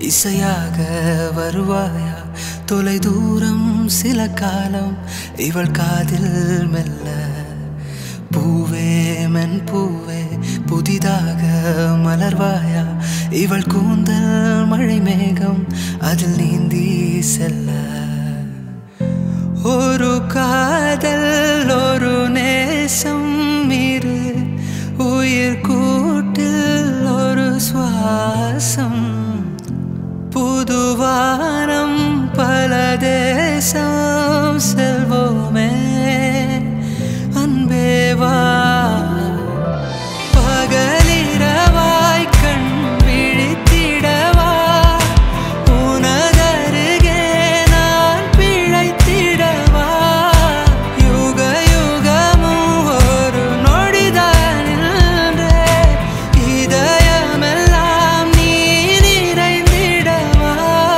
இசையாக வருவாயா தொலை தூரம் சில காலம் இவள் காதில் மெல்ல பூவே மென் பூவே புதிதாக மலர்வாயா இவள் கூந்தல் மழை மேகம் அதில் நீந்தி செல்ல ஒரு காதல் ஒரு நேசம் இரு உயிர் கூட்டில் ஒரு சுவாசம் புதுவானம் பல தேசம் செல்வோமே அன்பேவா பகலிரவாய் கண் விழித்திடவா உனதருகே நான் பிழைத்திடவா யுக யுகமும் ஒரு நொடிதான் நின்றே இதயமெல்லாம் நீ நிறைந்திடவா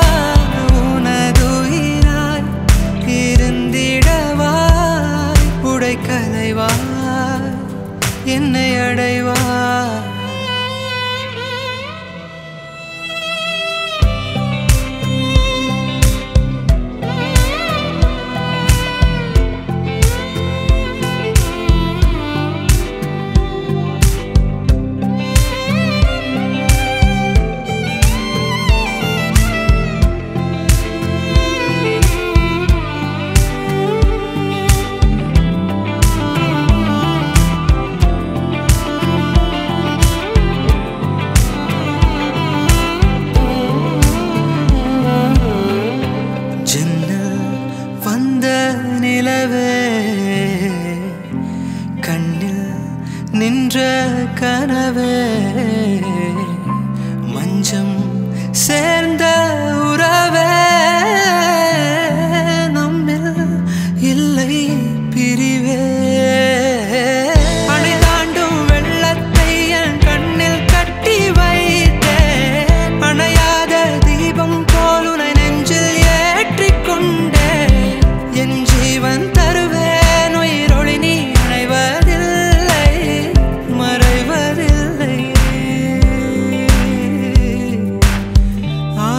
உனதுயிராய் இருந்திடவா உடைக்கலைவா என்னை அடைவா ஜன்னல் வந்த நிலவே கண்ணில் நின்ற கனவே மஞ்சம் சேர்ந்த உறவே நம்மில் இல்லை பிரிவே அணை தாண்டும் வெள்ளத்தை என் கண்ணில் கட்டி வைத்தேன் அணையாத தீபம் போல் உனை நெஞ்சில் ஏற்றிக் கொண்டேன் என் ஜீவன் தருவேன் உயிரொளி நீ அணைவதில்லை மறைவதில்லை ஆ.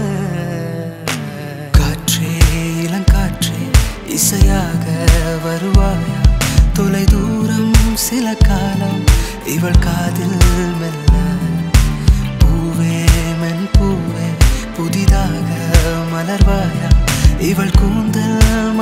காற்றே இளங்காற்றே இசையாக வருவாயா தொலை தூரம் சில காலம் இவள் காதில் மெல்ல பூவே மென் பூவே புதிதாக மலர்வாயா இவள் கூந்தல்